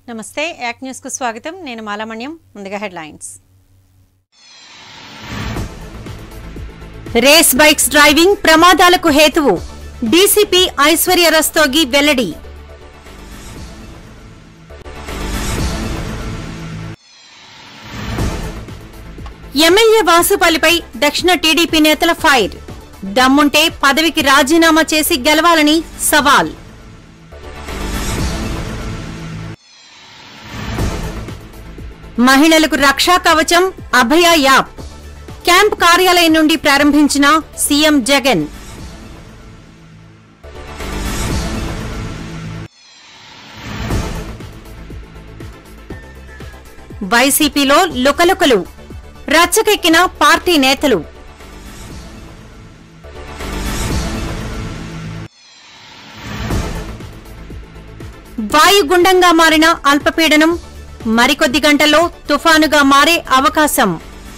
నమస్తే యాక్ న్యూస్ కు స్వాగతం నేను మాలామణ్యం ముందుగా హెడ్లైన్స్ రేస్ బైక్స్ డ్రైవింగ్ ప్రమాదాలకు హేతువు డీసీపీ ఐశ్వర్య రస్తోగి వెల్లడి ఎమ్మెల్యే వాసుపల్లిపై దక్షిణ టీడీపీ నేతల ఫైర్ దమ్ముంటే పదవికి రాజీనామా చేసి గెలవాలని సవాల్ మహిళలకు రక్షా కవచం అభయ యాప్ క్యాంప్ కార్యాలయం నుండి ప్రారంభించిన సీఎం జగన్ వైసీపీలో లుకలుకలు రచ్చకెక్కిన పార్టీ నేతలు వాయుగుండంగా మారిన అల్పపీడనం మరికొద్ది గంటల్లో తుఫానుగా మారే అవకాశం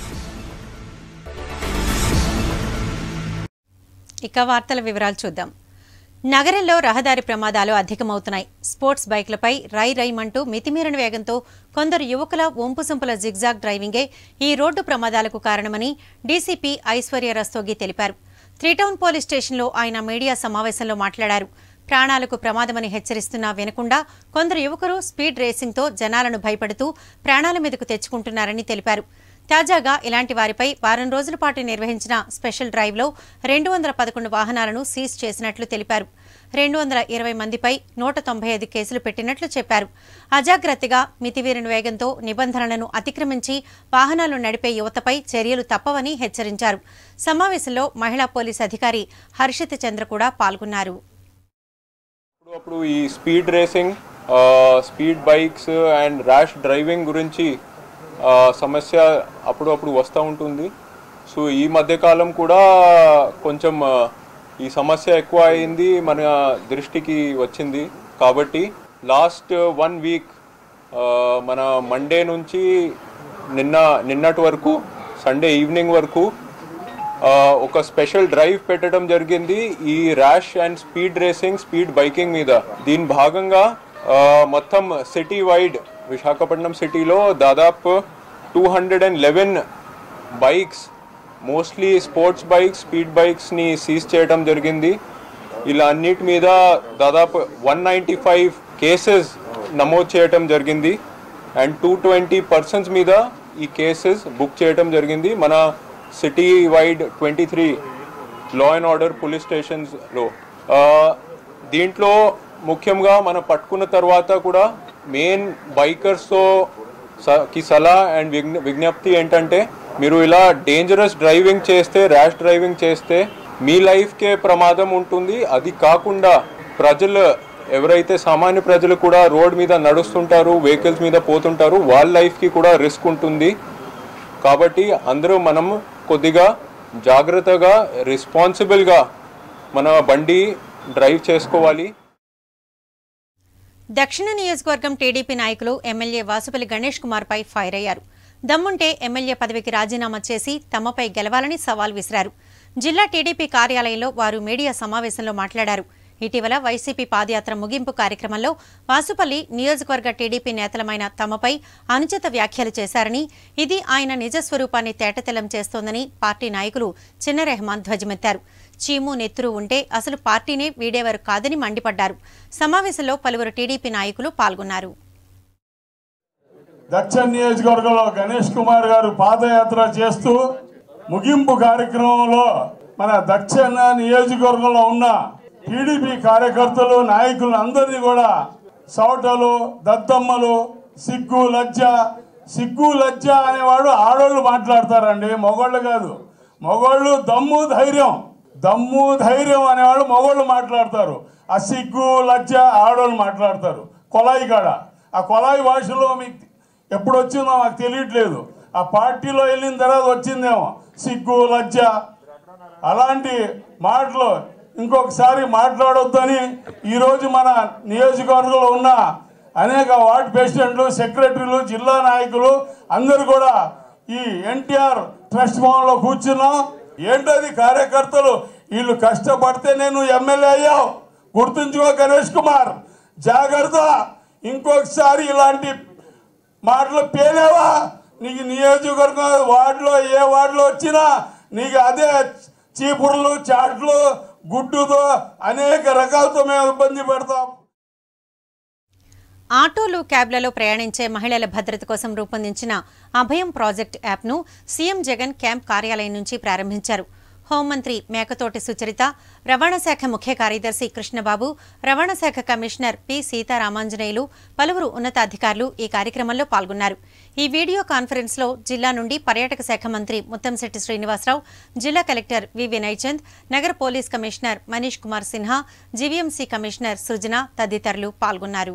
ఇక వార్తల వివరాలు చూద్దాం నగరంలో రహదారి ప్రమాదాలు అధికమవుతున్నాయి స్పోర్ట్స్ బైక్లపై రై రైమంటూ మితిమీరిన వేగంతో కొందరు యువకుల ఒంపుసొంపుల జిగ్జాగ్ డ్రైవింగే ఈ రోడ్డు ప్రమాదాలకు కారణమని డీసీపీ ఐశ్వర్య రస్తోగి తెలిపారు త్రీటౌన్ పోలీస్ స్టేషన్లో ఆయన మీడియా సమావేశంలో మాట్లాడారు ప్రాణాలకు ప్రమాదమని హెచ్చరిస్తున్నా వినకుండా కొందరు యువకులు స్పీడ్ రేసింగ్తో జనాలను భయపడుతూ ప్రాణాల మీదకు తెచ్చుకుంటున్నారని తెలిపారు తాజాగా ఇలాంటి వారిపై వారం రోజుల పాటు నిర్వహించిన స్పెషల్ డ్రైవ్లో రెండు వందల పదకొండు వాహనాలను సీజ్ చేసినట్లు తెలిపారు రెండు వందల ఇరవై మందిపై నూట తొంభై ఐదు కేసులు పెట్టినట్లు చెప్పారు అజాగ్రత్తగా మితివీరిన వేగంతో నిబంధనలను అతిక్రమించి వాహనాలు నడిపే యువతపై చర్యలు తప్పవని హెచ్చరించారు సమావేశంలో మహిళా పోలీస్ అధికారి హర్షిత్ చంద్ర కూడా పాల్గొన్నారు అప్పుడు అప్పుడు ఈ స్పీడ్ రేసింగ్ ఆ, speed bikes and rash driving గురించి ఆ, సమస్య అప్పుడు అప్పుడు వస్తూ ఉంటుంది సో ఈ మధ్యకాలం కూడా కొంచెం ఆ, ఈ సమస్య ఎక్కువ అయింది మన దృష్టికి వచ్చింది కాబట్టి లాస్ట్ వన్ వీక్ మన మండే నుంచి నిన్న నిన్నటి వరకు సండే ఈవినింగ్ వరకు ఆ, ఒక స్పెషల్ డ్రైవ్ పెట్టడం జరిగింది ఈ rash and speed racing speed biking మీద దీని భాగంగా ఆ, మొత్తం సిటీ వైడ్ విశాఖపట్నం సిటీలో దాదాపు two hundred and eleven bikes mostly sports bikes speed బైక్స్ని సీజ్ చేయడం జరిగింది ఇలా అన్నిటి మీద దాదాపు వన్ నైంటీ ఫైవ్ కేసెస్ నమోదు చేయటం జరిగింది అండ్ టూ ట్వంటీ పర్సన్స్ మీద ఈ కేసెస్ బుక్ చేయటం జరిగింది మన city wide twenty three law and order police స్టేషన్స్లో దీంట్లో ముఖ్యంగా మనం పట్టుకున్న తర్వాత కూడా మెయిన్ బైకర్స్తో స- కి సలహా అండ్ విజ్ఞ విజ్ఞప్తి ఏంటంటే మీరు ఇలా డేంజరస్ డ్రైవింగ్ చేస్తే ర్యాష్ డ్రైవింగ్ చేస్తే మీ లైఫ్కే ప్రమాదం ఉంటుంది అది కాకుండా ప్రజలు ఎవరైతే సామాన్య ప్రజలు కూడా రోడ్ మీద నడుస్తుంటారు వెహికల్స్ మీద పోతుంటారు వాళ్ళ లైఫ్కి కూడా రిస్క్ ఉంటుంది కాబట్టి అందరూ మనం కొద్దిగా జాగ్రత్తగా రెస్పాన్సిబుల్గా మన బండి డ్రైవ్ చేసుకోవాలి దక్షిణ నియోజకవర్గం టీడీపీ నాయకులు ఎమ్మెల్యే వాసుపల్లి గణేష్ కుమార్ పై ఫైర్ అయ్యారు దమ్ముంటే ఎమ్మెల్యే పదవికి రాజీనామా చేసి తమపై గెలవాలని సవాల్ విసిరారు జిల్లా టీడీపీ కార్యాలయంలో వారు మీడియా సమావేశంలో మాట్లాడారు ఇటీవల వైసీపీ పాదయాత్ర ముగింపు కార్యక్రమంలో వాసుపల్లి నియోజకవర్గ టీడీపీ నేతలమైన తమపై అనుచిత వ్యాఖ్యలు చేశారని ఇది ఆయన నిజస్వరూపాన్ని తేటతెల్లం చేస్తోందని పార్టీ నాయకులు చిన్న రెహమాన్ ధ్వజమెత్తారు చీము నెత్తురు ఉంటే అసలు పార్టీనే వీడేవారు కాదని మండిపడ్డారు సమావేశంలో పలువురు టీడీపీ నాయకులు పాల్గొన్నారు దక్షిణ నియోజకవర్గంలో గణేష్ కుమార్ గారు పాదయాత్ర చేస్తూ ముగింపు కార్యక్రమంలో మన దక్షిణ నియోజకవర్గంలో ఉన్న టీడీపీ కార్యకర్తలు నాయకులు అందరినీ కూడా సౌటలు దద్దమ్మలు సిగ్గు లజ్జ సిగ్గు లజ్జ అనేవాడు ఆడోళ్ళు మాట్లాడతారండి మగోళ్ళు కాదు మగోళ్ళు దమ్ము ధైర్యం దమ్ము ధైర్యం అనేవాళ్ళు మగోళ్ళు మాట్లాడతారు ఆ సిగ్గు లజ్జ ఆడోళ్ళు మాట్లాడతారు కొలాయి కాడ ఆ కొలాయి భాషలో మీకు ఎప్పుడు వచ్చిందో నాకు తెలియట్లేదు ఆ పార్టీలో వెళ్ళిన తర్వాత వచ్చిందేమో సిగ్గు లజ్జ అలాంటి మాటలు ఇంకొకసారి మాట్లాడొద్దని ఈరోజు మన నియోజకవర్గంలో ఉన్న అనేక వార్డు ప్రెసిడెంట్లు సెక్రటరీలు జిల్లా నాయకులు అందరూ కూడా ఈ ఎన్టీఆర్ ట్రస్ట్ భవన్లో కూర్చున్నాం ఏంటది కార్యకర్తలు వీళ్ళు కష్టపడితే నేను ఎమ్మెల్యే అయ్యావు గుర్తుంచుకో గణేష్ కుమార్ జాగ్రత్త ఇంకొకసారి ఇలాంటి మాటలు పేలేవా నీకు నియోజకవర్గం వార్డులో ఏ వార్డులో వచ్చినా నీకు అదే చీపుర్లు చాట్లు గుడ్డుతో అనేక రకాలతో మేము ఇబ్బంది పెడతాం ఆటోలు క్యాబ్లలో ప్రయాణించే మహిళల భద్రత కోసం రూపొందించిన అభయం ప్రాజెక్ట్ యాప్ను సీఎం జగన్ క్యాంప్ కార్యాలయం నుంచి ప్రారంభించారు హోంమంత్రి మేకతోటి సుచరిత రవాణా శాఖ ముఖ్య కార్యదర్శి కృష్ణబాబు రవాణా శాఖ కమిషనర్ పి సీతారామాంజనేయులు పలువురు ఉన్నతాధికారులు ఈ కార్యక్రమంలో పాల్గొన్నారు ఈ వీడియో కాన్ఫరెన్స్లో జిల్లా నుండి పర్యాటక శాఖ మంత్రి ముత్తంశెట్టి శ్రీనివాసరావు జిల్లా కలెక్టర్ వి వినయ్ చంద్ నగర police commissioner Manish Kumar Sinha GVMC commissioner Srijana తదితరులు పాల్గొన్నారు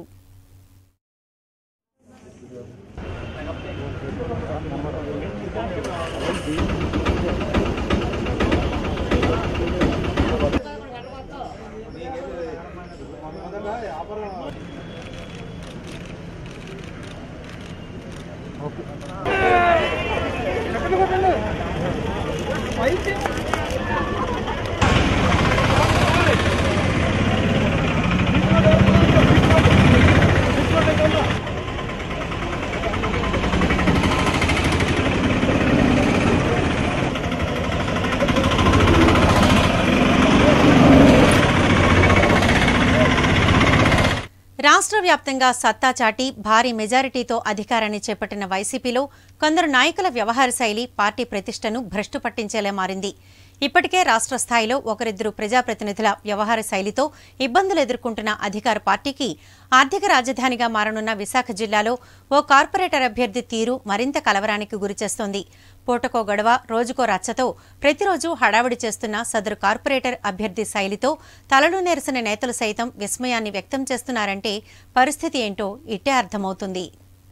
రాష్ట్ర వ్యాప్తంగా సత్తా చాటి భారీ మెజారిటీతో అధికారాన్ని చేపట్టిన వైసీపీలో కొందరు నాయకుల వ్యవహార శైలి పార్టీ ప్రతిష్టను భ్రష్టు పట్టించేలా మారింది ఇప్పటికే రాష్ట్ర స్థాయిలో ఒకరిద్దరు ప్రజాప్రతినిధుల వ్యవహార శైలితో ఇబ్బందులు ఎదుర్కొంటున్న అధికార పార్టీకి ఆర్థిక రాజధానిగా మారనున్న విశాఖ జిల్లాలో ఓ కార్పొరేటర్ అభ్యర్థి తీరు మరింత కలవరానికి గురిచేస్తోంది పూటకో గడవ రోజుకో రచ్చతో ప్రతిరోజు హడావిడి చేస్తున్న సదరు కార్పొరేటర్ అభ్యర్థి శైలితో తలలు నెరసిన నేతలు సైతం విస్మయాన్ని వ్యక్తం చేస్తున్నారంటే పరిస్థితి ఏంటో ఇట్టే అర్థమవుతుంది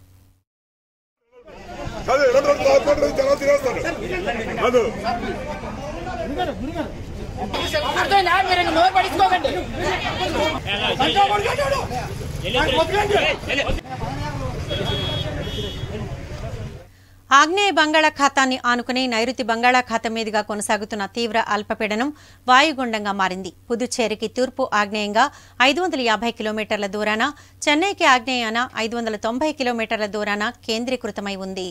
అదే రెండు రెండు కార్పొరేటర్ జనం తినేస్తారు అదు అర్థమైందా మీరు ఇంక నోరు పడించుకోకండి ఆగ్నేయ బంగాళాఖాతాన్ని ఆనుకుని నైరుతి బంగాళాఖాతం మీదుగా కొనసాగుతున్న తీవ్ర అల్పపీడనం వాయుగుండంగా మారింది పుదుచ్చేరికి తూర్పు ఆగ్నేయంగా ఐదు వందల యాభై కిలోమీటర్ల దూరాన చెన్నైకి ఆగ్నేయాన ఐదు వందల తొంభై కిలోమీటర్ల దూరాన కేంద్రీకృతమై ఉంది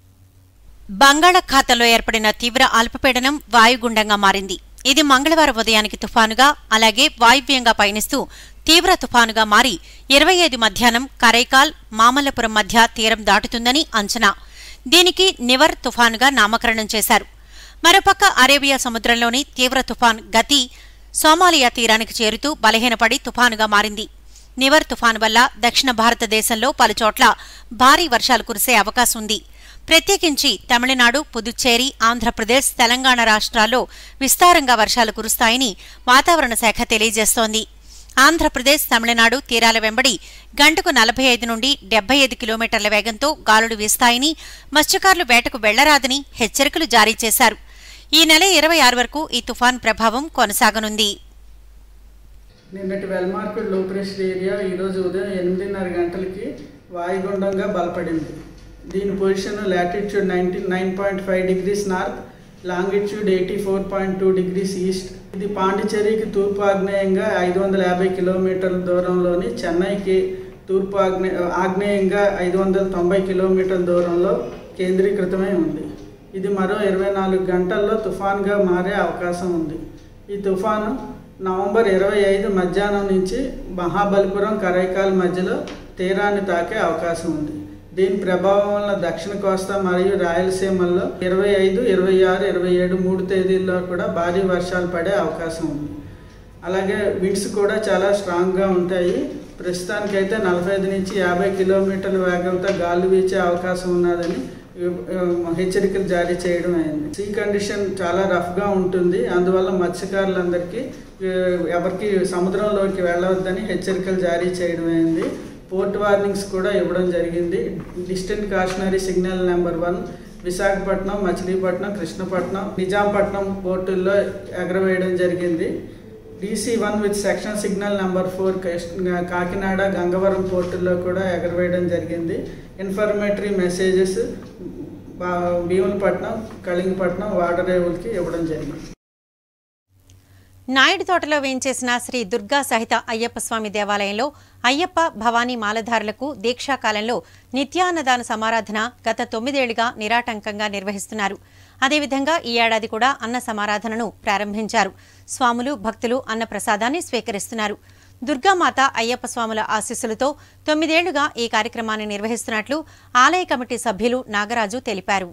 బంగాళాఖాతంలో ఏర్పడిన తీవ్ర అల్పపీడనం వాయుగుండంగా మారింది ఇది మంగళవారం ఉదయానికి తుఫానుగా అలాగే వాయువ్యంగా పయనిస్తూ తీవ్ర తుఫానుగా మారి ఇరవై ఐదు మధ్యాహ్నం కరైకాల్ మామల్లపురం మధ్య తీరం దాటుతుందని అంచనా దీనికి నివర్ తుఫానుగా నామకరణం చేశారు మరోపక్క అరేబియా సముద్రంలోని తీవ్ర తుఫాన్ గతి సోమాలియా తీరానికి చేరుతూ బలహీనపడి తుఫానుగా మారింది నివర్ తుఫాను వల్ల దక్షిణ భారతదేశంలో పలుచోట్ల భారీ వర్షాలు కురిసే అవకాశం ఉంది ప్రత్యేకించి తమిళనాడు పుదుచ్చేరి ఆంధ్రప్రదేశ్ తెలంగాణ రాష్ట్రాల్లో విస్తారంగా వర్షాలు కురుస్తాయని వాతావరణ శాఖ తెలియజేస్తోంది ఆంధ్రప్రదేశ్ తమిళనాడు తీరాల వెంబడి గంటకు నలభై ఐదు నుండి డెబ్బై ఐదు కిలోమీటర్ల వేగంతో గాలులు వీస్తాయని మత్స్యకారులు వేటకు వెళ్లరాదని హెచ్చరికలు జారీ చేశారు ఈ నెల ఇరవై ఆరు వరకు ఈ తుఫాన్ ప్రభావం కొనసాగనుంది నిన్నటి వెల్మార్కెట్ లో ప్రెషర్ ఏరియా ఈరోజు ఉదయం ఎనిమిదిన్నర గంటలకి వాయుగుండంగా బలపడింది దీని position latitude ninety nine point five degrees north longitude eighty four point two degrees east ఇది పాండిచేరికి తూర్పు ఆగ్నేయంగా ఐదు వందల యాభై కిలోమీటర్ల దూరంలోని చెన్నైకి తూర్పు ఆగ్నే ఆగ్నేయంగా ఐదు వందల తొంభై కిలోమీటర్ల దూరంలో కేంద్రీకృతమై ఉంది ఇది మరో ఇరవై నాలుగు గంటల్లో తుఫాన్గా మారే అవకాశం ఉంది ఈ తుఫాను నవంబర్ ఇరవై ఐదు మధ్యాహ్నం నుంచి మహాబలిపురం కరైకాల్ మధ్యలో తీరాన్ని తాకే అవకాశం ఉంది దీని ప్రభావం వల్ల దక్షిణ కోస్తా మరియు రాయలసీమల్లో ఇరవై ఐదు ఇరవై ఆరు ఇరవై ఏడు మూడు తేదీల్లో కూడా భారీ వర్షాలు పడే అవకాశం ఉంది అలాగే విండ్స్ కూడా చాలా స్ట్రాంగ్గా ఉంటాయి ప్రస్తుతానికైతే నలభై ఐదు నుంచి యాభై కిలోమీటర్ల వేగంతో గాలి వీచే అవకాశం ఉన్నదని ఆ, హెచ్చరికలు జారీ చేయడం అయింది సీ కండిషన్ చాలా రఫ్గా ఉంటుంది అందువల్ల మత్స్యకారులందరికీ ఆ, ఎవరికి సముద్రంలోకి వెళ్ళవద్దని హెచ్చరికలు జారీ చేయడం అయింది పోర్ట్ వార్నింగ్స్ కూడా ఇవ్వడం జరిగింది distant cautionary signal number one Visakhapatnam Machilipatnam Krishnapatnam Nizampatnam పోర్టుల్లో ఎగరవేయడం జరిగింది DC one with section signal number four Kakinada Gangavaram పోర్టుల్లో కూడా ఎగరవేయడం జరిగింది ఇన్ఫర్మేటరీ మెసేజెస్ భీములపట్నం కళింగపట్నం వాడరేవులకి ఇవ్వడం జరిగింది నాయుడు తోటలో వేయించేసిన శ్రీ దుర్గా సహిత అయ్యప్ప స్వామి దేవాలయంలో అయ్యప్ప భవానీ మాలధారులకు దీక్షాకాలంలో నిత్యాన్నదాన సమారాధన గత తొమ్మిదేళ్లుగా నిరాటంకంగా నిర్వహిస్తున్నారు అదేవిధంగా ఈ ఏడాది కూడా అన్న సమారాధనను ప్రారంభించారు స్వాములు భక్తులు అన్న ప్రసాదాన్ని స్వీకరిస్తున్నారు దుర్గామాత అయ్యప్ప స్వాముల ఆశీస్సులతో తొమ్మిదేళ్లుగా ఈ కార్యక్రమాన్ని నిర్వహిస్తున్నట్లు ఆలయ కమిటీ సభ్యులు నాగరాజు తెలిపారు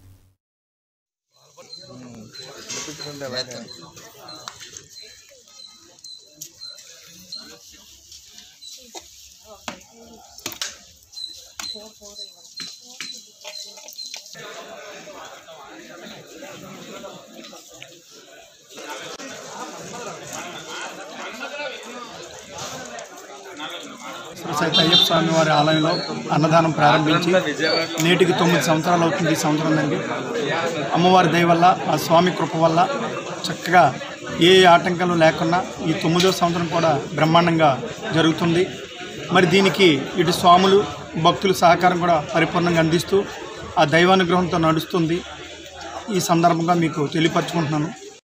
శ్రీ సైత అయ్యప్ప స్వామి వారి ఆలయంలో అన్నదానం ప్రారంభించి నేటికి తొమ్మిది సంవత్సరాలు అవుతుంది ఈ సంవత్సరం నుండి అమ్మవారి దయ వల్ల ఆ స్వామి కృప వల్ల చక్కగా ఏ ఆటంకాలు లేకుండా ఈ తొమ్మిదో సంవత్సరం కూడా బ్రహ్మాండంగా జరుగుతుంది మరి దీనికి ఇటు స్వాములు భక్తుల సహకారం కూడా పరిపూర్ణంగా అందిస్తూ ఆ దైవానుగ్రహంతో నడుస్తుంది ఈ సందర్భంగా మీకు తెలియపరచుకుంటున్నాను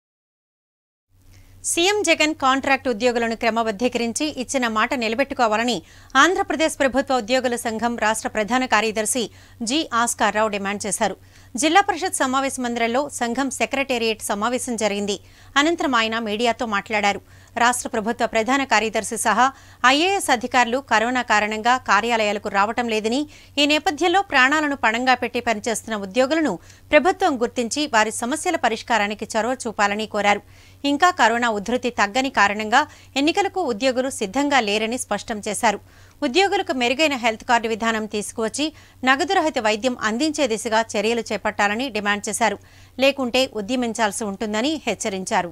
సీఎం జగన్ కాంట్రాక్ట్ ఉద్యోగులను క్రమబద్దీకరించి ఇచ్చిన మాట నిలబెట్టుకోవాలని ఆంధ్రప్రదేశ్ ప్రభుత్వ ఉద్యోగుల సంఘం రాష్ట్ర ప్రధాన కార్యదర్శి జి ఆస్కార్ రావు డిమాండ్ చేశారు జిల్లా పరిషత్ సమావేశ మందిరంలో సంఘం సెక్రటేరియట్ సమావేశం జరిగింది అనంతరం ఆయన మీడియాతో మాట్లాడారు రాష్ట్ర ప్రభుత్వ ప్రధాన కార్యదర్శి సహా ఐఏఎస్ అధికారులు కరోనా కారణంగా కార్యాలయాలకు రావటం లేదని ఈ నేపథ్యంలో ప్రాణాలను పణంగా పెట్టి పనిచేస్తున్న ఉద్యోగులను ప్రభుత్వం గుర్తించి వారి సమస్యల పరిష్కారానికి చొరవ చూపాలని కోరారు ఇంకా కరోనా ఉధృతి తగ్గని కారణంగా ఎన్నికలకు ఉద్యోగులు సిద్ధంగా లేరని స్పష్టం చేశారు ఉద్యోగులకు మెరుగైన హెల్త్ కార్డు విధానం తీసుకువచ్చి నగదు రహిత వైద్యం అందించే దిశగా చర్యలు చేపట్టాలని డిమాండ్ చేశారు లేకుంటే ఉద్యమించాల్సి ఉంటుందని హెచ్చరించారు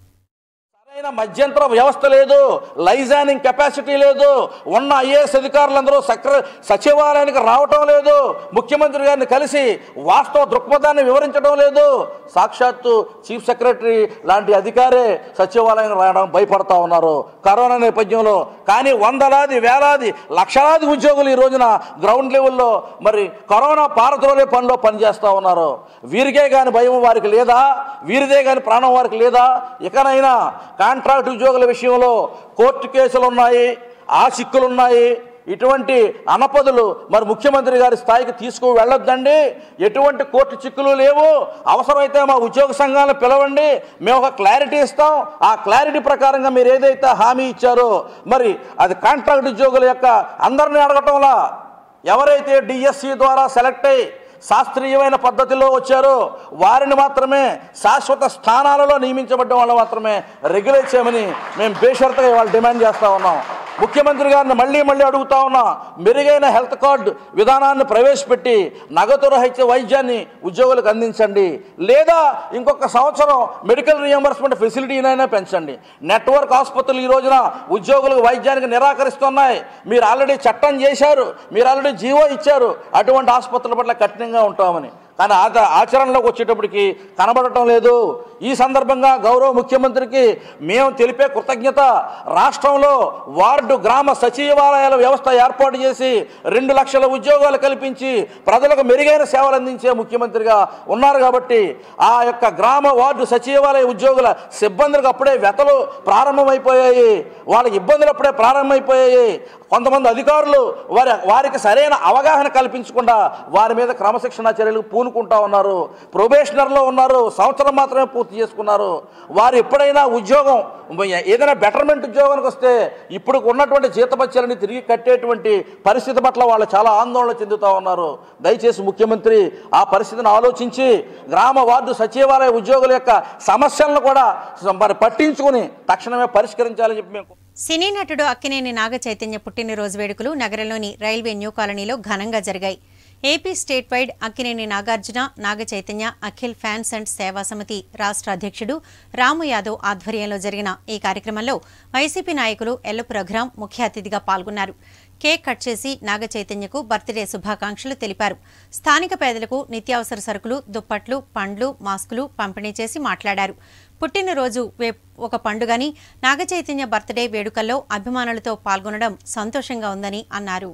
సరైన మధ్యంతర వ్యవస్థ లేదు లైజానింగ్ కెపాసిటీ లేదు ఉన్న ఐఏఎస్ అధికారులందరూ సక్ర సచివాలయానికి రావటం లేదు ముఖ్యమంత్రి గారిని కలిసి వాస్తవ దృక్పథాన్ని వివరించడం లేదు సాక్షాత్తు చీఫ్ సెక్రటరీ లాంటి అధికారే సచివాలయం రావడం భయపడతా ఉన్నారు కరోనా నేపథ్యంలో కానీ వందలాది వేలాది లక్షలాది ఉద్యోగులు ఈ రోజున గ్రౌండ్ లెవెల్లో మరి కరోనా పారద్రోలే పనిలో పనిచేస్తూ ఉన్నారు వీరికే కానీ భయం వారికి లేదా వీరిదే కానీ ప్రాణం వారికి లేదా ఇకనైనా కాంట్రాక్ట్ ఉద్యోగుల విషయంలో కోర్టు కేసులు ఉన్నాయి ఆ చిక్కులు ఉన్నాయి ఇటువంటి అనపదులు మరి ముఖ్యమంత్రి గారి స్థాయికి తీసుకు వెళ్ళొద్దండి ఎటువంటి కోర్టు చిక్కులు లేవు అవసరమైతే మా ఉద్యోగ సంఘాలను పిలవండి మేము ఒక క్లారిటీ ఇస్తాం ఆ క్లారిటీ ప్రకారంగా మీరు ఏదైతే హామీ ఇచ్చారో మరి అది కాంట్రాక్ట్ ఉద్యోగుల యొక్క అందరినీ అడగటంలా ఎవరైతే డిఎస్సి ద్వారా సెలెక్ట్ అయ్యి శాస్త్రీయమైన పద్ధతిలో వచ్చారో వారిని మాత్రమే శాశ్వత స్థానాలలో నియమించబడ్డ వాళ్ళు మాత్రమే రెగ్యులేట్ చేయమని మేము బేషరతుగా ఇవాళ డిమాండ్ చేస్తూ ఉన్నాం ముఖ్యమంత్రి గారిని మళ్ళీ మళ్ళీ అడుగుతా ఉన్నా మెరుగైన హెల్త్ కార్డు విధానాన్ని ప్రవేశపెట్టి నగదు రహిత వైద్యాన్ని ఉద్యోగులకు అందించండి లేదా ఇంకొక సంవత్సరం మెడికల్ రియంబర్స్మెంట్ ఫెసిలిటీనైనా పెంచండి నెట్వర్క్ ఆసుపత్రులు ఈ రోజున ఉద్యోగులకు వైద్యానికి నిరాకరిస్తున్నాయి మీరు ఆల్రెడీ చట్టం చేశారు మీరు ఆల్రెడీ జీవో ఇచ్చారు అటువంటి ఆసుపత్రుల పట్ల కఠినంగా ఉంటామని కానీ ఆచ ఆచరణలోకి వచ్చేటప్పటికి కనబడటం లేదు ఈ సందర్భంగా గౌరవ ముఖ్యమంత్రికి మేము తెలిపే కృతజ్ఞత రాష్ట్రంలో వార్డు గ్రామ సచివాలయాల వ్యవస్థ ఏర్పాటు చేసి రెండు లక్షల ఉద్యోగాలు కల్పించి ప్రజలకు మెరుగైన సేవలు అందించే ముఖ్యమంత్రిగా ఉన్నారు కాబట్టి ఆ యొక్క గ్రామ వార్డు సచివాలయ ఉద్యోగుల సిబ్బందులకు అప్పుడే వ్యతలు ప్రారంభమైపోయాయి వాళ్ళకి ఇబ్బందులు అప్పుడే ప్రారంభమైపోయాయి కొంతమంది అధికారులు వారి వారికి సరైన అవగాహన కల్పించకుండా వారి మీద క్రమశిక్షణ చర్యలు పూనుకుంటా ఉన్నారు ప్రొబేషనర్లో ఉన్నారు సంవత్సరం మాత్రమే పూర్తి చేసుకున్నారు వారు ఎప్పుడైనా ఉద్యోగం ఏదైనా బెటర్మెంట్ ఉద్యోగానికి వస్తే ఇప్పుడు ఉన్నటువంటి జీతపత్యాలని తిరిగి కట్టేటువంటి పరిస్థితి పట్ల వాళ్ళు చాలా ఆందోళన చెందుతూ ఉన్నారు దయచేసి ముఖ్యమంత్రి ఆ పరిస్థితిని ఆలోచించి గ్రామ వార్డు సచివాలయ ఉద్యోగుల యొక్క సమస్యలను కూడా మరి పట్టించుకుని తక్షణమే పరిష్కరించాలని చెప్పి మేము సినీ నటుడు అక్కినేని నాగ చైతన్య పుట్టినరోజు వేడుకలు నగరంలోని రైల్వే న్యూ కాలనీలో ఘనంగా జరిగాయి AP state wide Akkineni Nagarjuna Naga Chaitanya Akhil fans and Seva Samiti రాష్ట్ర అధ్యక్షుడు రాము యాదవ్ ఆధ్వర్యంలో జరిగిన ఈ కార్యక్రమంలో వైసీపీ నాయకులు ఎల్లపు రఘురాం ముఖ్య అతిథిగా పాల్గొన్నారు కేక్ కట్ చేసి నాగ చైతన్యకు బర్త్డే శుభాకాంక్షలు తెలిపారు స్థానిక పేదలకు నిత్యావసర సరుకులు దుప్పట్లు పండ్లు మాస్కులు పంపిణీ చేసి మాట్లాడారు పుట్టినరోజు వే- ఒక పండుగని నాగ చైతన్య బర్త్డే వేడుకల్లో అభిమానులతో పాల్గొనడం సంతోషంగా ఉందని అన్నారు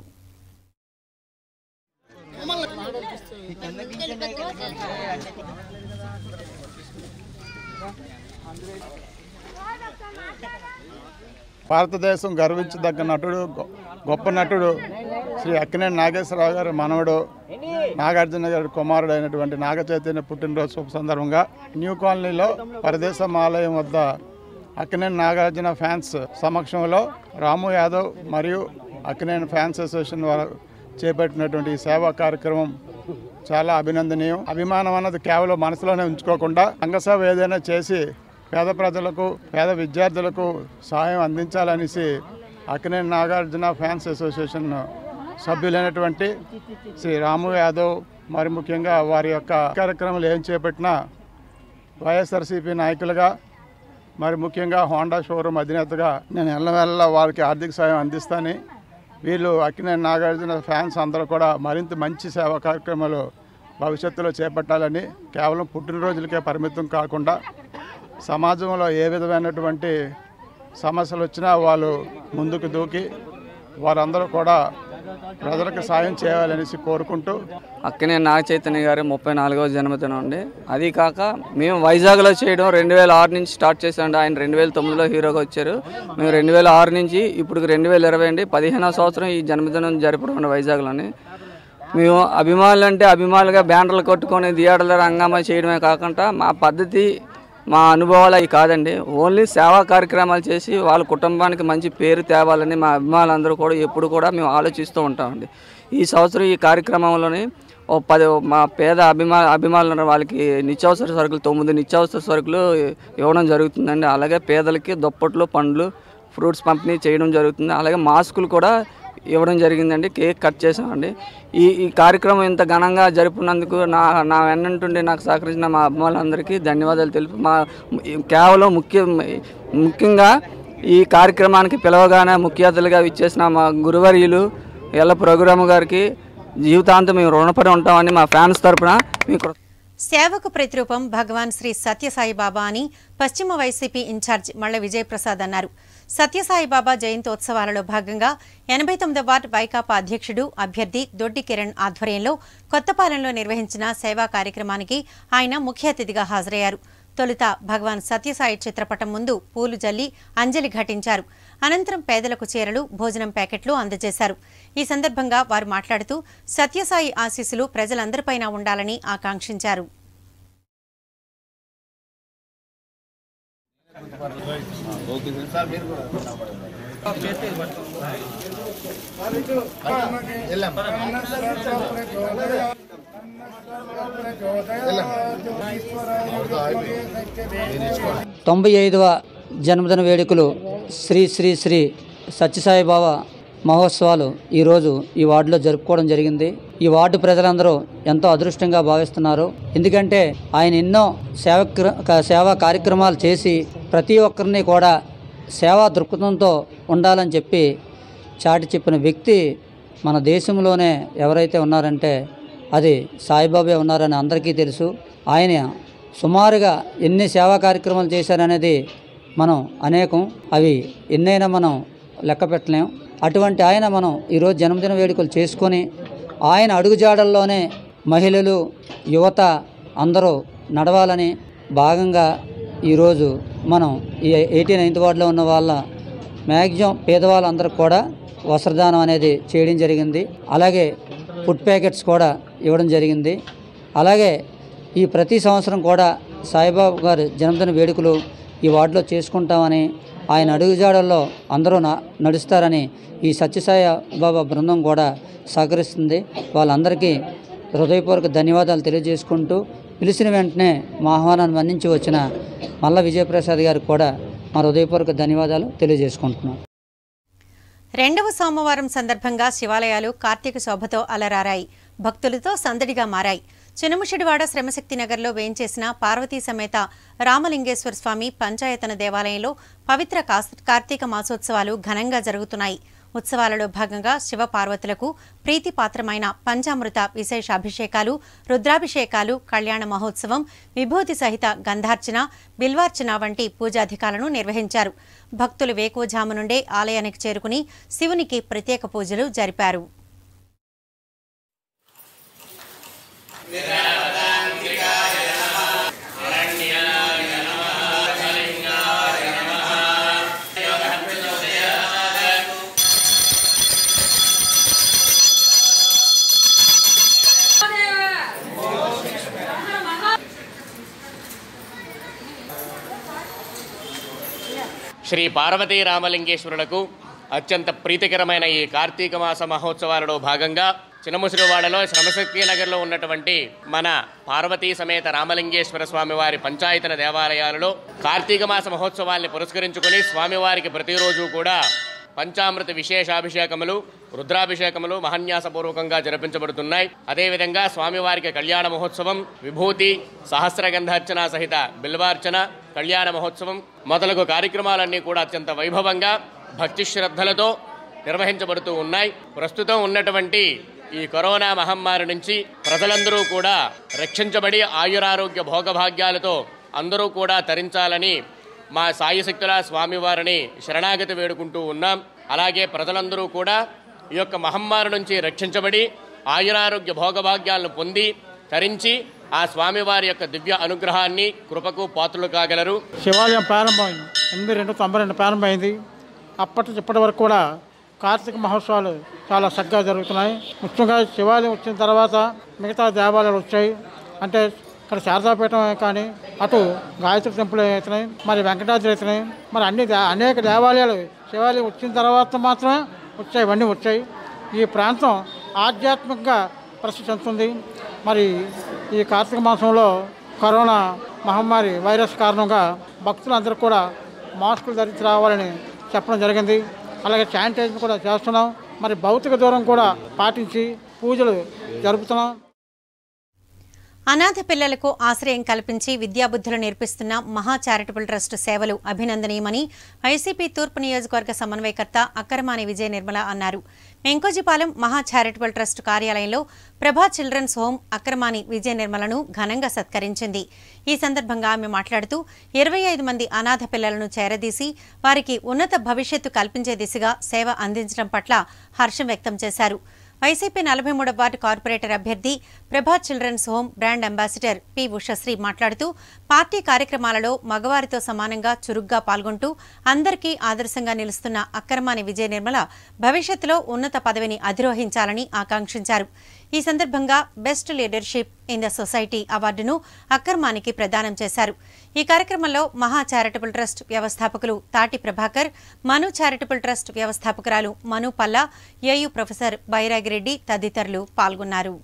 భారతదేశం గర్వించదగ్గ నటుడు గొ- గొప్ప నటుడు శ్రీ అక్కినేని నాగేశ్వరరావు గారి మనవడు నాగార్జున గారి కుమారుడు అయినటువంటి నాగ చైతన్య పుట్టినరోజు శుభ సందర్భంగా న్యూ కాలనీలో పరదేశం ఆలయం వద్ద అక్కినేని నాగార్జున ఫ్యాన్స్ సమక్షంలో రాము యాదవ్ మరియు అక్కినేని ఫ్యాన్స్ అసోసియేషన్ వారు చేపట్టినటువంటి ఈ సేవా కార్యక్రమం చాలా అభినందనీయం అభిమానం అన్నది కేవలం మనసులోనే ఉంచుకోకుండా అంగసేవ ఏదైనా చేసి పేద ప్రజలకు పేద విద్యార్థులకు సహాయం అందించాలనేసి అక్కినేని నాగార్జున ఫ్యాన్స్ అసోసియేషన్ సభ్యులైనటువంటి శ్రీ రాము యాదవ్ మరి ముఖ్యంగా వారి యొక్క కార్యక్రమాలు ఏం చేపట్టినా వైఎస్ఆర్సీపీ నాయకులుగా మరి ముఖ్యంగా హోండా షోరూమ్ అధినేతగా నేను ఎల్లవెల్ల వారికి ఆర్థిక సాయం అందిస్తాను వీళ్ళు అక్కినేని నాగార్జున ఫ్యాన్స్ అందరూ కూడా మరింత మంచి సేవా కార్యక్రమాలు భవిష్యత్తులో చేపట్టాలని కేవలం పుట్టినరోజులకే పరిమితం కాకుండా సమాజంలో ఏ విధమైనటువంటి సమస్యలు వచ్చినా వాళ్ళు ముందుకు దూకి వారందరూ కూడా ప్రజలకు సాయం చేయాలనేసి కోరుకుంటూ అక్కనే నాగ చైతన్య గారి ముప్పై నాలుగవ జన్మదినం అండి అది కాక మేము వైజాగ్లో చేయడం రెండు వేల ఆరు నుంచి స్టార్ట్ చేసామండి ఆయన రెండు వేల తొమ్మిదిలో హీరోగా వచ్చారు మేము రెండు వేల ఆరు నుంచి ఇప్పుడు రెండు వేల ఇరవై అండి పదిహేనవ సంవత్సరం ఈ జన్మదినం జరపడం అండి వైజాగ్లోని మేము అభిమానులు అంటే అభిమానులుగా బ్యానర్లు కొట్టుకొని థియేటర్లో రంగమ్మ చేయడమే కాకుండా మా పద్ధతి మా అనుభవాలు అవి కాదండి ఓన్లీ సేవా కార్యక్రమాలు చేసి వాళ్ళ కుటుంబానికి మంచి పేరు తేవాలని మా అభిమానులందరూ కూడా ఎప్పుడు కూడా మేము ఆలోచిస్తూ ఉంటామండి ఈ సంవత్సరం ఈ కార్యక్రమంలోని ఓ పది మా పేద అభిమా అభిమానులు ఉన్న వాళ్ళకి నిత్యావసర సరుకులు తొమ్మిది నిత్యావసర సరుకులు ఇవ్వడం జరుగుతుందండి అలాగే పేదలకి దుప్పట్లు పండ్లు ఫ్రూట్స్ పంపిణీ చేయడం జరుగుతుంది అలాగే మాస్కులు కూడా ఇవ్వడం జరిగిందండి కేక్ కట్ చేసామండి ఈ ఈ కార్యక్రమం ఇంత ఘనంగా జరుపుకున్నందుకు నా నా వెన్నంటుండి నాకు సహకరించిన మా అభిమానులందరికీ ధన్యవాదాలు తెలుపు మా కేవలం ముఖ్య ముఖ్యంగా ఈ కార్యక్రమానికి పిలవగానే ముఖ్య అతిథులుగా ఇచ్చేసిన మా గురువర్యులు ఎల్లపు రఘురామ గారికి జీవితాంతం మేము రుణపడి ఉంటామని మా ఫ్యాన్స్ తరపున మీకు సేవకు ప్రతిరూపం భగవాన్ శ్రీ సత్యసాయి బాబా అని పశ్చిమ వైసీపీ ఇన్ఛార్జ్ మళ్ల విజయప్రసాద్ అన్నారు సత్యసాయి బాబా జయంతోత్సవాలలో భాగంగా ఎనభై తొమ్మిదవ వార్డు వైకాపా అధ్యక్షుడు అభ్యర్థి దొడ్డి కిరణ్ ఆధ్వర్యంలో కొత్తపాలెంలో నిర్వహించిన సేవా కార్యక్రమానికి ఆయన ముఖ్య అతిథిగా హాజరయ్యారు తొలుత భగవాన్ సత్యసాయి చిత్రపటం ముందు పూలు జల్లి అంజలి ఘటించారు అనంతరం పేదలకు చీరలు భోజనం ప్యాకెట్లు అందజేశారు ఈ సందర్భంగా వారు మాట్లాడుతూ సత్యసాయి ఆశీస్సులు ప్రజలందరిపైన ఉండాలని ఆకాంక్షించారు తొంభై ఐదవ జన్మదిన వేడుకలు శ్రీ శ్రీ శ్రీ సత్యసాయి బాబా మహోత్సవాలు ఈరోజు ఈ వార్డులో జరుపుకోవడం జరిగింది ఈ వార్డు ప్రజలందరూ ఎంతో అదృష్టంగా భావిస్తున్నారు ఎందుకంటే ఆయన ఎన్నో సేవ సేవా కార్యక్రమాలు చేసి ప్రతి ఒక్కరిని కూడా సేవా దృక్పథంతో ఉండాలని చెప్పి చాటి చెప్పిన వ్యక్తి మన దేశంలోనే ఎవరైతే ఉన్నారంటే అది సాయిబాబే ఉన్నారని అందరికీ తెలుసు ఆయన సుమారుగా ఎన్ని సేవా కార్యక్రమాలు చేశారనేది మనం అనేకం అవి ఎన్నైనా మనం లెక్క పెట్టలేం అటువంటి ఆయన మనం ఈరోజు జన్మదిన వేడుకలు చేసుకొని ఆయన అడుగుజాడల్లోనే మహిళలు యువత అందరూ నడవాలని భాగంగా ఈరోజు మనం ఈ ఎయిటీ నైన్త్ వార్డులో ఉన్న వాళ్ళ మ్యాక్సిమం పేదవాళ్ళందరికీ కూడా వస్త్రదానం అనేది చేయడం జరిగింది అలాగే ఫుడ్ ప్యాకెట్స్ కూడా ఇవ్వడం జరిగింది అలాగే ఈ ప్రతి సంవత్సరం కూడా సాయిబాబు గారి జన్మదిన వేడుకలు ఈ వార్డులో చేసుకుంటామని ఆయన అడుగుజాడల్లో అందరూ న- నడుస్తారని ఈ సత్యసాయి బాబా బృందం కూడా సహకరిస్తుంది వాళ్ళందరికీ హృదయపూర్వక ధన్యవాదాలు తెలియజేసుకుంటూ పిలిచిన వెంటనే మా ఆహ్వానాన్ని మన్నించి వచ్చిన మల్ల విజయప్రసాద్ గారికి కూడా మా హృదయపూర్వక ధన్యవాదాలు తెలియజేసుకుంటున్నాం రెండవ సోమవారం సందర్భంగా శివాలయాలు కార్తీక శోభతో అలరారాయి భక్తులతో సందడిగా మారాయి చినముషిడివాడ శ్రమశక్తి నగర్లో వేంచేసిన పార్వతీ సమేత రామలింగేశ్వర స్వామి పంచాయతన దేవాలయంలో పవిత్ర కాస్- కార్తీక మాసోత్సవాలు ఘనంగా జరుగుతున్నాయి ఉత్సవాలలో భాగంగా శివపార్వతులకు ప్రీతిపాత్రమైన పంచామృత విశేష అభిషేకాలు రుద్రాభిషేకాలు కళ్యాణ మహోత్సవం విభూతి సహిత గంధార్చన బిల్వార్చన వంటి పూజాధికాలను నిర్వహించారు భక్తులు వేకువజాము నుండే ఆలయానికి చేరుకుని శివునికి ప్రత్యేక పూజలు జరిపారు యోగ శ్రీ పార్వతీ రామలింగేశ్వరులకు అత్యంత ప్రీతికరమైన ఈ కార్తీక మాస మహోత్సవాలలో భాగంగా చిన్నముసిరివాడలో శ్రమశక్తి నగర్లో ఉన్నటువంటి మన పార్వతీ సమేత రామలింగేశ్వర స్వామివారి పంచాయతన దేవాలయాలలో కార్తీక మాస మహోత్సవాల్ని పురస్కరించుకుని స్వామివారికి ప్రతిరోజు కూడా పంచామృత విశేషాభిషేకములు రుద్రాభిషేకములు మహన్యాసపూర్వకంగా జరిపించబడుతున్నాయి అదేవిధంగా స్వామివారికి కళ్యాణ మహోత్సవం విభూతి సహస్రగంధార్చన సహిత బిల్వార్చన కళ్యాణ మహోత్సవం మొదలగు కార్యక్రమాలన్నీ కూడా అత్యంత వైభవంగా భక్తి శ్రద్ధలతో నిర్వహించబడుతూ ఉన్నాయి ప్రస్తుతం ఉన్నటువంటి ఈ కరోనా మహమ్మారి నుంచి ప్రజలందరూ కూడా రక్షించబడి ఆయురారోగ్య భోగభాగ్యాలతో అందరూ కూడా తరించాలని మా సాయశక్తుల స్వామివారిని శరణాగతి వేడుకుంటూ ఉన్నాం అలాగే ప్రజలందరూ కూడా ఈ యొక్క మహమ్మారి నుంచి రక్షించబడి ఆయురారోగ్య భోగభాగ్యాలను పొంది తరించి ఆ స్వామివారి యొక్క దివ్య అనుగ్రహాన్ని కృపకు పాత్రలు కాగలరు శివాలయం ప్రారంభమైంది ఎనిమిది రెండు తొంభై రెండు ప్రారంభమైంది అప్పటి నుంచి ఇప్పటి వరకు కూడా కార్తీక మహోత్సవాలు చాలా చక్కగా జరుగుతున్నాయి ముఖ్యంగా శివాలయం వచ్చిన తర్వాత మిగతా దేవాలయాలు వచ్చాయి అంటే ఇక్కడ శారదాపీఠం కానీ అటు గాయత్రి టెంపుల్ అవుతున్నాయి మరి వెంకటాద్రి అవుతున్నాయి మరి అన్ని దే- అనేక దేవాలయాలు శివాలయం వచ్చిన తర్వాత మాత్రమే వచ్చాయి ఇవన్నీ వచ్చాయి ఈ ప్రాంతం ఆధ్యాత్మికంగా ప్రసిద్ధి చెందుతుంది మరి ఈ కార్తీక మాసంలో కరోనా మహమ్మారి వైరస్ కారణంగా భక్తులందరూ కూడా మాస్కులు ధరించి రావాలని చెప్పడం జరిగింది అలాగే శానిటైజర్ కూడా చేస్తున్నాం మరి భౌతిక దూరం కూడా పాటించి పూజలు జరుపుతున్నాం అనాథ పిల్లలకు ఆశ్రయం కల్పించి విద్యాబుద్ధులు నేర్పిస్తున్న మహా చారిటబుల్ ట్రస్ట్ సేవలు అభినందనీయమని వైసీపీ తూర్పు నియోజకవర్గ సమన్వయకర్త అక్కరమాని విజయ నిర్మల అన్నారు మెంకోజిపాలెం మహా చారిటబుల్ ట్రస్ట్ కార్యాలయంలో ప్రభా చిల్డ్రన్స్ హోం అక్రమాని విజయ నిర్మలను ఘనంగా సత్కరించింది ఈ సందర్భంగా ఆమె మాట్లాడుతూ ఇరవై ఐదు మంది అనాథ పిల్లలను చేరదీసి వారికి ఉన్నత భవిష్యత్తు కల్పించే దిశగా సేవ అందించడం పట్ల హర్షం వ్యక్తం చేశారు వైసీపీ నలభై మూడవ వార్డు కార్పొరేటర్ అభ్యర్థి Prabha children's home brand ambassador P Ushasri మాట్లాడుతూ పార్టీ కార్యక్రమాలలో మగవారితో సమానంగా చురుగ్గా పాల్గొంటూ అందరికీ ఆదర్శంగా నిలుస్తున్న అక్రమాని విజయ నిర్మల భవిష్యత్తులో ఉన్నత పదవిని అధిరోహించాలని ఆకాంక్షించారు ఈ సందర్భంగా best leadership in the society అవార్డును అక్కర్మానికి ప్రదానం చేశారు ఈ కార్యక్రమంలో మహా చారిటబుల్ ట్రస్ట్ వ్యవస్థాపకులు తాటి ప్రభాకర్ మను చారిటబుల్ ట్రస్ట్ వ్యవస్థాపకురాలు మను పల్లా ఏయు ప్రొఫెసర్ బైరాగిరెడ్డి తదితరులు పాల్గొన్నారు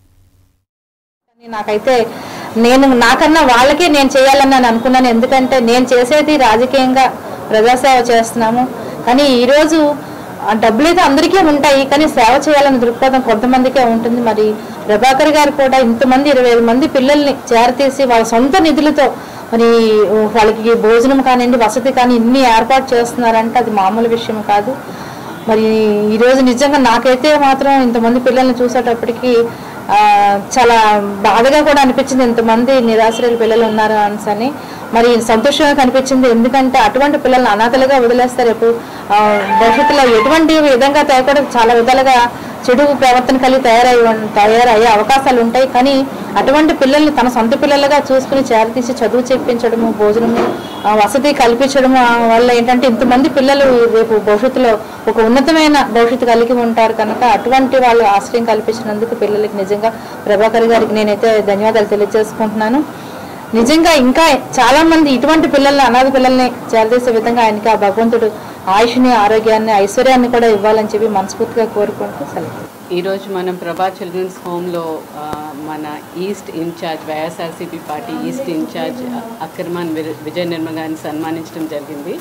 నాకైతే నేను నాకన్నా వాళ్ళకే నేను చేయాలని నేను అనుకున్నాను ఎందుకంటే నేను చేసేది రాజకీయంగా ప్రజాసేవ చేస్తున్నాము కానీ ఈరోజు ఆ డబ్బులైతే అందరికీ ఉంటాయి కానీ సేవ చేయాలనే దృక్పథం కొంతమందికే ఉంటుంది మరి ప్రభాకర్ గారు కూడా ఇంతమంది ఇరవై ఐదు మంది పిల్లల్ని చేరతీసి వాళ్ళ సొంత నిధులతో మరి వాళ్ళకి భోజనం కానివ్వండి వసతి కానీ ఇన్ని ఏర్పాటు చేస్తున్నారంటే అది మామూలు విషయం కాదు మరి ఈరోజు నిజంగా నాకైతే మాత్రం ఇంతమంది పిల్లల్ని చూసేటప్పటికి ఆ, చాలా బాధగా కూడా అనిపించింది ఇంతమంది నిరాశ్రయుల పిల్లలు ఉన్నారు అని మరి సంతోషంగా కనిపించింది ఎందుకంటే అటువంటి పిల్లల్ని అనాథలుగా వదిలేస్తారు రేపు ఆ, భవిష్యత్తులో ఎటువంటి విధంగా తేకూడదు చాలా విధాలుగా చెడు ప్రవర్తన కలిగి తయారై ఉం- తయారయ్యే అవకాశాలు ఉంటాయి కానీ అటువంటి పిల్లల్ని తన సొంత పిల్లలుగా చూసుకుని చేరతీసి చదువు చెప్పించడము భోజనము ఆ, వసతి కల్పించడము ఆ, వల్ల ఏంటంటే ఇంతమంది పిల్లలు రేపు భవిష్యత్తులో ఒక ఉన్నతమైన భవిష్యత్తు కలిగి ఉంటారు కనుక అటువంటి వాళ్ళు ఆశ్రయం కల్పించినందుకు పిల్లలకి నిజంగా ప్రభాకర్ గారికి నేనైతే ధన్యవాదాలు తెలియజేసుకుంటున్నాను నిజంగా ఇంకా చాలా మంది ఇటువంటి పిల్లల్ని అనాథ పిల్లల్ని చేరదీసే విధంగా ఆయనకి ఆ భగవంతుడు ఆయుష్ని ఆరోగ్యాన్ని ఐశ్వర్యాన్ని కూడా ఇవ్వాలని చెప్పి మనస్ఫూర్తిగా కోరుకుంటూ సెలవు ఈరోజు మనం ప్రభా చిల్డ్రన్స్ హోమ్లో ఆ, మన east incharge YSRCP party east incharge అక్రమాన్ వి- విజయ నిర్మ గారిని సన్మానించడం జరిగింది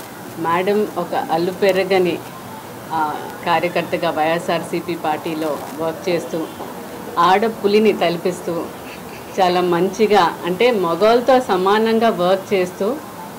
మేడం ఒక అల్లు పెరగని ఆ, కార్యకర్తగా వైఎస్ఆర్సీపీ పార్టీలో వర్క్ చేస్తూ ఆడ పులిని తలిపిస్తూ చాలా మంచిగా అంటే మగవాళ్ళతో సమానంగా వర్క్ చేస్తూ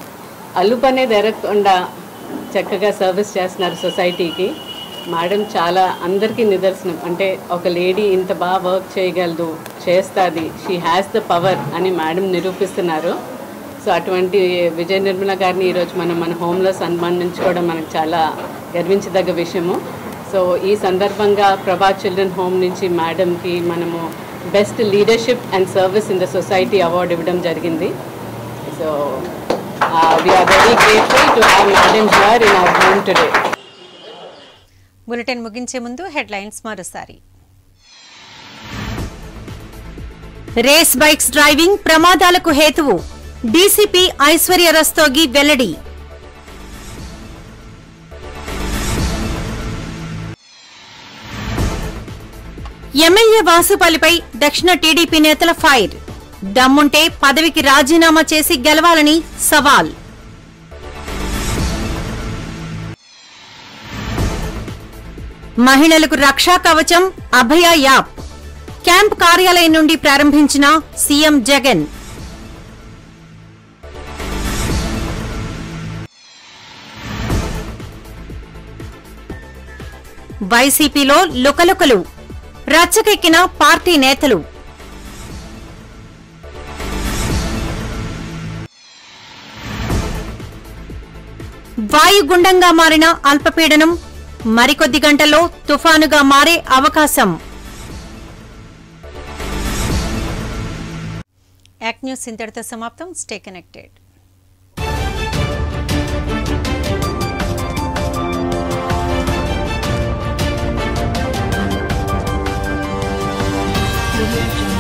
అలుపు అనేది ఎరగకుండా చక్కగా సర్వీస్ చేస్తున్నారు సొసైటీకి మేడం చాలా అందరికీ నిదర్శనం అంటే ఒక లేడీ ఇంత బాగా వర్క్ చేయగలదు చేస్తుంది షీ హ్యాస్ ద పవర్ అని మేడం నిరూపిస్తున్నారు సో అటువంటి విజయ నిర్మల గారిని ఈరోజు మనం మన హోమ్లో సన్మానించుకోవడం మనకు చాలా గర్వించదగ్గ విషయము సో ఈ సందర్భంగా ప్రభా చిల్డ్రన్ హోమ్ నుంచి మేడంకి మనము best leadership and service in the society award ఇవ్వడం జరిగింది so we're very grateful to have madam here in our home today bulletin ముగించే ముందు హెడ్లైన్స్ మరోసారి రేస్ బైక్స్ డ్రైవింగ్ ప్రమాదాలకు హేతువు డీసీపీ ఐశ్వర్య రస్తోగి వెల్లడి ఎమ్మెల్యే వాసుపల్లిపై దక్షిణ టీడీపీ నేతల ఫైర్ దమ్ముంటే పదవికి రాజీనామా చేసి గెలవాలని సవాల్ మహిళలకు రక్షా కవచం అభయ యాప్ క్యాంప్ కార్యాలయం నుండి ప్రారంభించిన సీఎం జగన్ వైసీపీలో లుకలుకలు రచ్చకెక్కిన పార్టీ నేతలు వాయుగుండంగా మారిన అల్పపీడనం మరికొద్ది గంటల్లో తుఫానుగా మారే అవకాశం యాక్ట్ న్యూస్ ఇంతటితో సమాప్తం స్టే కనెక్టెడ్ audio jungle.